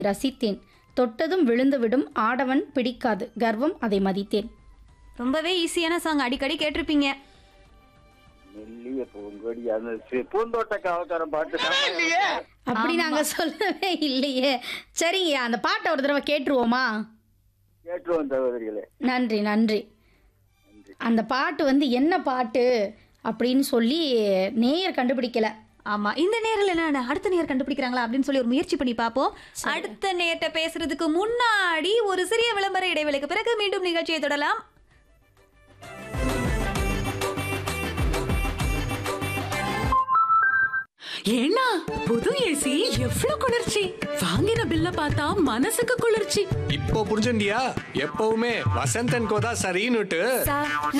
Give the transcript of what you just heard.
ரசித்தேன் தொட்டதும் விழுந்துவிடும் ஆடவன் பிடிக்காது கர்வம் அதை மதித்தேன் ரொம்பவே ஈஸியான சாங் அடிக்கடி கேட்டிருப்பீங்க மெல்லிய பூங்கொடி அந்த சி- பூந்தோட்ட காவக்காரன் பாட்டு தான். அப்படி நாங்க சொல்லவே இல்லையே சரிங்க அந்த பாட்டை ஒரு தடவை கேட்டுருவோமா கேட்டுருவோம் சகோதரிகளே நன்றி நன்றி அந்த பாட்டு வந்து என்ன பாட்டு அப்படின்னு சொல்லி நேயர் கண்டுபிடிக்கல ஆமா இந்த நேரில் என்ன அடுத்த நேர் கண்டுபிடிக்கிறாங்களா அப்படின்னு சொல்லி ஒரு முயற்சி பண்ணி பார்ப்போம் அடுத்த நேர்ட்ட பேசுறதுக்கு முன்னாடி ஒரு சிறிய விளம்பர இடைவேளைக்கு பிறகு மீண்டும் நிகழ்ச்சியை தொடரலாம் ஏன்னா புது ஏசி எவ்வளவு குளிர்ச்சி வாங்கின பில்ல பார்த்தா மனசுக்கு குளிர்ச்சி இப்போ புரிஞ்சுண்டியா எப்பவுமே வசந்தன் கோதா சரின்னுட்டு சார்